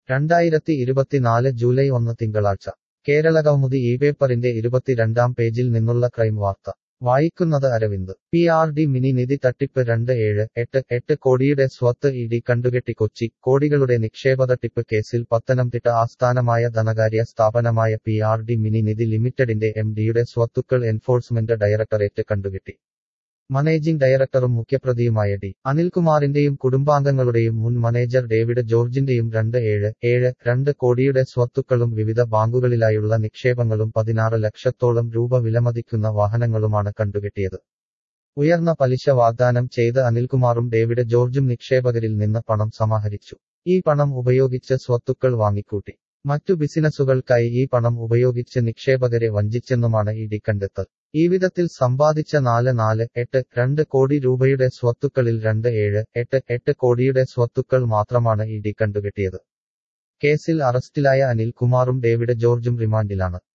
രണ്ടായിരത്തി ഇരുപത്തിനാല് ജൂലൈ ഒന്ന് തിങ്കളാഴ്ച കേരളകൗമുദി ഈ പേപ്പറിന്റെ ഇരുപത്തിരണ്ടാം പേജിൽ നിന്നുള്ള ക്രൈം വാർത്ത വായിക്കുന്നത് Aravind P R D mini Nidhi തട്ടിപ്പ് രണ്ട് ഏഴ് എട്ട് എട്ട് കോടിയുടെ സ്വത്ത് ഇ ഡി കണ്ടുകെട്ടി കൊച്ചി കോടികളുടെ നിക്ഷേപ തട്ടിപ്പ് കേസിൽ പത്തനംതിട്ട ആസ്ഥാനമായ ധനകാര്യ സ്ഥാപനമായ P R D mini Nidhi ലിമിറ്റഡിന്റെ എം ഡിയുടെ സ്വത്തുക്കൾ എൻഫോഴ്സ്മെന്റ് ഡയറക്ടറേറ്റ് കണ്ടുകെട്ടി മാനേജിംഗ് ഡയറക്ടറും മുഖ്യപ്രതിയുമായ ഡി അനിൽകുമാറിന്റെയും കുടുംബാംഗങ്ങളുടെയും മുൻ മാനേജർ ഡേവിഡ് ജോർജിന്റെയും രണ്ട് ഏഴ് ഏഴ് രണ്ട് കോടിയുടെ സ്വത്തുക്കളും വിവിധ ബാങ്കുകളിലായുള്ള നിക്ഷേപങ്ങളും പതിനാറ് ലക്ഷത്തോളം രൂപ വിലമതിക്കുന്ന വാഹനങ്ങളുമാണ് കണ്ടുകെട്ടിയത് ഉയർന്ന പലിശ വാഗ്ദാനം ചെയ്ത് അനിൽകുമാറും ഡേവിഡ് ജോർജും നിക്ഷേപകരിൽ നിന്ന് പണം സമാഹരിച്ചു ഈ പണം ഉപയോഗിച്ച് സ്വത്തുക്കൾ വാങ്ങിക്കൂട്ടി മറ്റു ബിസിനസ്സുകൾക്കായി ഈ പണം ഉപയോഗിച്ച് നിക്ഷേപകരെ വഞ്ചിച്ചെന്നുമാണ് ഇ ഡി കണ്ടെത്തൽ ഈ വിധത്തിൽ സമ്പാദിച്ച നാല് നാല് എട്ട് രണ്ട് കോടി രൂപയുടെ സ്വത്തുക്കളിൽ രണ്ട് ഏഴ് എട്ട് എട്ട് കോടിയുടെ സ്വത്തുക്കൾ മാത്രമാണ് ഇ ഡി കണ്ടുകെട്ടിയത് കേസിൽ അറസ്റ്റിലായ അനിൽ കുമാറും ഡേവിഡ് ജോർജും റിമാൻഡിലാണ്